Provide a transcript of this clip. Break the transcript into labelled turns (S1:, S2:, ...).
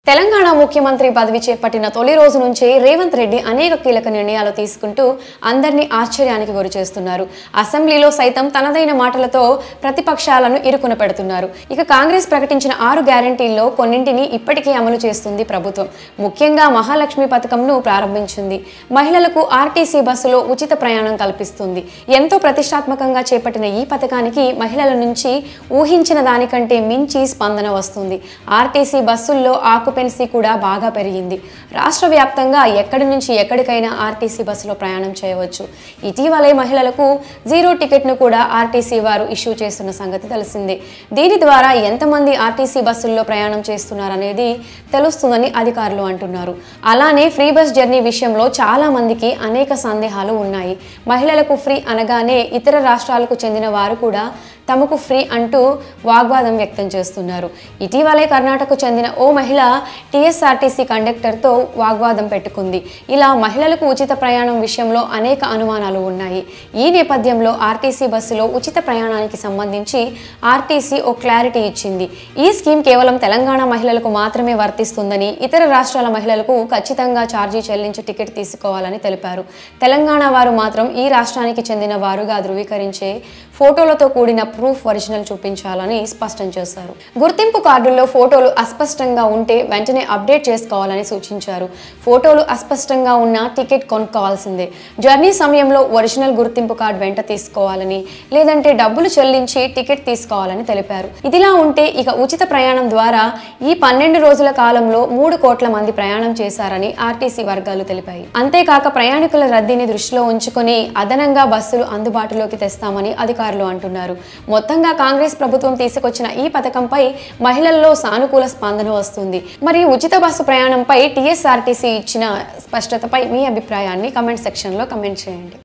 S1: తెలంగాణ ముఖ్యమంత్రి పదవి చేపట్టిన తొలి రోజు నుంచే రేవంత్ రెడ్డి అనేక కీలక నిర్ణయాలు తీసుకుంటూ అందరినీ ఆశ్చర్యానికి గురి చేస్తున్నారు అసెంబ్లీలో సైతం తనదైన మాటలతో ప్రతిపక్షాలను ఇరుకున పెడుతున్నారు ఇక కాంగ్రెస్ ప్రకటించిన ఆరు గ్యారంటీల్లో కొన్నింటిని ఇప్పటికే అమలు చేస్తుంది ప్రభుత్వం ముఖ్యంగా మహాలక్ష్మి పథకంను ప్రారంభించింది మహిళలకు ఆర్టీసీ బస్సులో ఉచిత ప్రయాణం కల్పిస్తుంది ఎంతో ప్రతిష్టాత్మకంగా చేపట్టిన ఈ పథకానికి మహిళల నుంచి ఊహించిన దానికంటే మించి స్పందన వస్తుంది ఆర్టీసీ బస్సుల్లో ఆక్యుపెన్సీ కూడా బాగా పెరిగింది రాష్ట్ర వ్యాప్తంగా ఎక్కడి నుంచి ఎక్కడికైనా ఆర్టీసీ బస్సులో ప్రయాణం చేయవచ్చు ఇటీవలే మహిళలకు జీరో టికెట్ను కూడా ఆర్టీసీ వారు ఇష్యూ చేస్తున్న సంగతి తెలిసిందే దీని ద్వారా ఎంతమంది ఆర్టీసీ బస్సుల్లో ప్రయాణం చేస్తున్నారనేది తెలుస్తుందని అధికారులు అంటున్నారు అలానే ఫ్రీ బస్ జర్నీ విషయంలో చాలా మందికి అనేక సందేహాలు ఉన్నాయి మహిళలకు ఫ్రీ అనగానే ఇతర రాష్ట్రాలకు చెందిన వారు కూడా తమకు ఫ్రీ అంటూ వాగ్వాదం వ్యక్తం చేస్తున్నారు ఇటీవలే కర్ణాటకకు చెందిన ఓ మహిళ టీఎస్ఆర్టీసీ కండక్టర్తో వాగ్వాదం పెట్టుకుంది ఇలా మహిళలకు ఉచిత ప్రయాణం విషయంలో అనేక అనుమానాలు ఉన్నాయి ఈ నేపథ్యంలో ఆర్టీసీ బస్సులో ఉచిత ప్రయాణానికి సంబంధించి ఆర్టీసీ ఓ క్లారిటీ ఇచ్చింది ఈ స్కీమ్ కేవలం తెలంగాణ మహిళలకు మాత్రమే వర్తిస్తుందని ఇతర రాష్ట్రాల మహిళలకు ఖచ్చితంగా ఛార్జీ చెల్లించి టికెట్ తీసుకోవాలని తెలిపారు తెలంగాణ వారు మాత్రం ఈ రాష్ట్రానికి చెందిన వారుగా ధృవీకరించే ఫోటోలతో కూడిన ప్రూఫ్ ఒరిజినల్ చూపించాలని స్పష్టం చేశారు గుర్తింపు కార్డుల్లో ఫోటోలు అస్పష్టంగా ఉంటే వెంటనే అప్డేట్ చేసుకోవాలని సూచించారు ఫోటోలు అస్పష్టంగా ఉన్న టికెట్ కొనుక్కోవాల్సిందే జర్నీ సమయంలో ఒరిజినల్ గుర్తింపు కార్డు వెంట తీసుకోవాలని లేదంటే డబ్బులు చెల్లించి టికెట్ తీసుకోవాలని తెలిపారు ఇదిలా ఉంటే ఇక ఉచిత ప్రయాణం ద్వారా ఈ పన్నెండు రోజుల కాలంలో మూడు కోట్ల మంది ప్రయాణం చేశారని ఆర్టీసీ వర్గాలు తెలిపాయి అంతేకాక ప్రయాణికుల రద్దీని దృష్టిలో ఉంచుకొని అదనంగా బస్సులు అందుబాటులోకి తెస్తామని అధికారులు అంటున్నారు మొత్తంగా కాంగ్రెస్ ప్రభుత్వం తీసుకొచ్చిన ఈ పథకంపై మహిళల్లో సానుకూల స్పందన వస్తుంది మరి ఉచిత బస్సు ప్రయాణంపై టీఎస్ఆర్టీసీ ఇచ్చిన స్పష్టతపై మీ అభిప్రాయాన్ని కమెంట్ సెక్షన్లో కమెంట్ చేయండి